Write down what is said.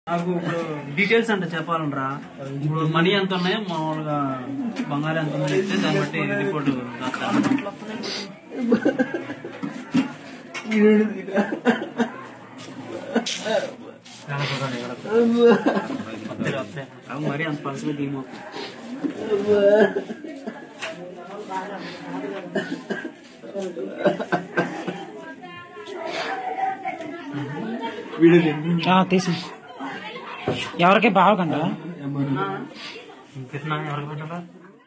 నాకు ఇప్పుడు డీటెయిల్స్ అంటే చెప్పాలంట్రా ఇప్పుడు మనీ ఎంత ఉన్నాయో మామూలుగా బంగారం ఎంత ఉందో చెప్తే దాన్ని బట్టి రిపోర్ట్ రాస్తాను వస్తాయి, వస్తాయి. అవి మరీ అంత పలసగా దిగు ఆ, తీసి ఎవరికి బావకండా ఇంకెట్లా ఎవరికి పెట్టాలా